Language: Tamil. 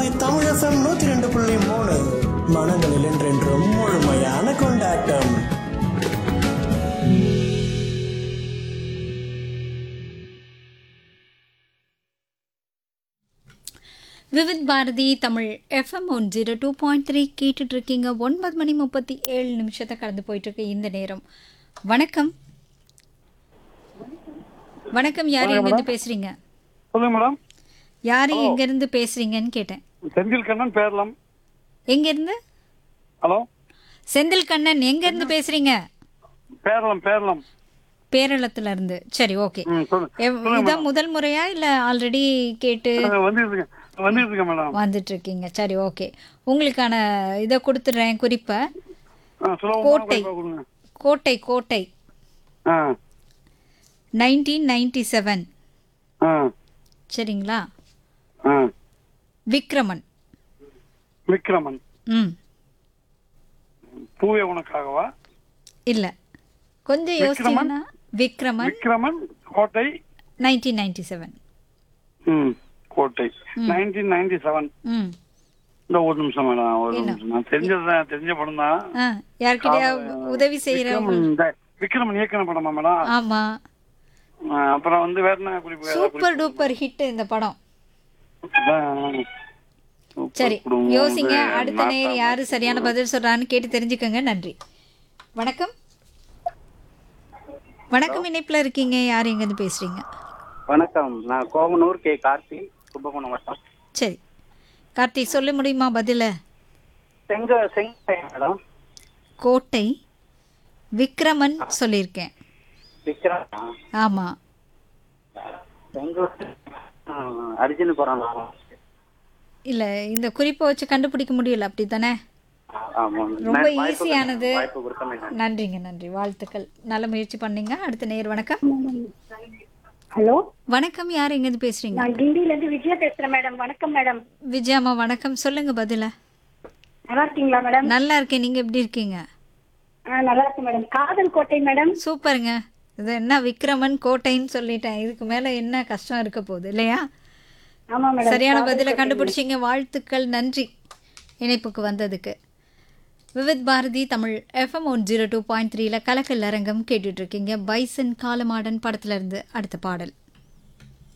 பாரதி தமிழசம் நூத்தி ரெண்டு புள்ளி மூணு மனங்களில் என்றென்றும் முழுமையான கொண்டாட்டம் Vividh Bharati Tamil FM one zero two point three கேட்டுட்டு இருக்கீங்க ஒன்பது மணி முப்பத்தி ஏழு நிமிஷத்தை கடந்து போயிட்டு இருக்கு இந்த நேரம் வணக்கம் வணக்கம் யார் எங்கேருந்து பேசுறீங்க சொல்லுங்க மேடம் யார் எங்கேருந்து பேசுறீங்கன்னு கேட்டேன் செந்தில் கண்ணன் பேரலாம் எங்கேருந்து ஹலோ செந்தில் கண்ணன் எங்கேருந்து பேசுறீங்க பேரலாம் பேரலாம் பேரளத்துல இருந்து சரி ஓகே ம் சொல்லு இதான் முதல் முறையா இல்லை ஆல்ரெடி கேட்டு வந்துருக்குங்க வந்துருக்குங்க மேடம் வந்துட்டு இருக்கீங்க சரி ஓகே உங்களுக்கான இதை கொடுத்துட்றேன் குறிப்பை ஆ சுலபமான கோட்டை. குறிப்பா கொடுங்க கோட்டை கோட்டை ஆ நைன்டீன் நைன்டி செவன் ஆ சரிங்களா ஆ விக்ரமன் விக்ரமன் ம் பூவே உனக்காகவா இல்லை கொஞ்சம் யோசிச்சீங்கன்னா விக்ரமன் விக்ரமன் கோட்டை நைன்டீன் நைன்டி செவன் ம் கோட்டை நைன்டீன் நைன்டி செவன் ம் இந்த ஒரு நிமிஷம் மேடம் ஒரு என்ன? நிமிஷம் நான் தெரிஞ்சதுதான் தெரிஞ்ச படம் தான் ஆ யார்கிட்டயா உதவி செய்கிறவங்க விக்ரமன் இந்த விக்ரமன் இயக்கின படமா மேடம் ஆமாம் ஆ, அப்புறம் வந்து வேற என்ன குறிப்பு சூப்பர் டூப்பர் ஹிட் இந்த படம் அதான். சூப்பர் சரி குடும்பம் யோசிங்க வந்து அடுத்த நேர் நாட்டாம. யாரு சரியான பதில் சொல்றான்னு கேட்டு தெரிஞ்சுக்கோங்க நன்றி வணக்கம் வணக்கம் இணைப்புல இருக்கீங்க யார் எங்கேருந்து பேசுறீங்க வணக்கம் நான் கோவனூர் கே கார்த்தி கும்பகோணம் வட்டம் சரி கார்த்தி சொல்ல முடியுமா பதில செங்க செங்கை மேடம் கோட்டை விக்ரமன் சொல்லியிருக்கேன் விக்ரம் ஆமா செங்கோட்டை அர்ஜுன் படம் இல்ல இந்த குறிப்பை வச்சு கண்டுபிடிக்க முடியல அப்படி தானே ஆமாம் ரொம்ப நான் வாய்ப்பு ஈஸியானது வாய்ப்பு கொடுத்தமைங்க நன்றிங்க நன்றி வாழ்த்துக்கள் நல்ல முயற்சி பண்ணீங்க அடுத்த நேர் வணக்கம் ஹலோ வணக்கம் யார் எங்கேருந்து பேசுறீங்க நான் கிண்டில இருந்து விஜயா பேசுறேன் மேடம் வணக்கம் மேடம் விஜயாமா வணக்கம் சொல்லுங்க பதில நல்லா இருக்கீங்களா மேடம் நல்லா இருக்கேன் நீங்க எப்படி இருக்கீங்க ஆ நல்லா இருக்கு மேடம் காதல் கோட்டை மேடம் சூப்பருங்க இது என்ன விக்ரமன் கோட்டைன்னு சொல்லிட்டேன் இதுக்கு மேல என்ன கஷ்டம் இருக்க போகுது இல்லையா ஆமா மேடம் சரியான பதிலை கண்டுபிடிச்சிங்க வாழ்த்துக்கள் நன்றி இணைப்புக்கு வந்ததுக்கு Vividh Bharati Tamil FM one zero two point த்ரீல கலக்கல் அரங்கம் கேட்டுட்டு இருக்கீங்க பைசன் காலமாடன் படத்துல இருந்து அடுத்த பாடல்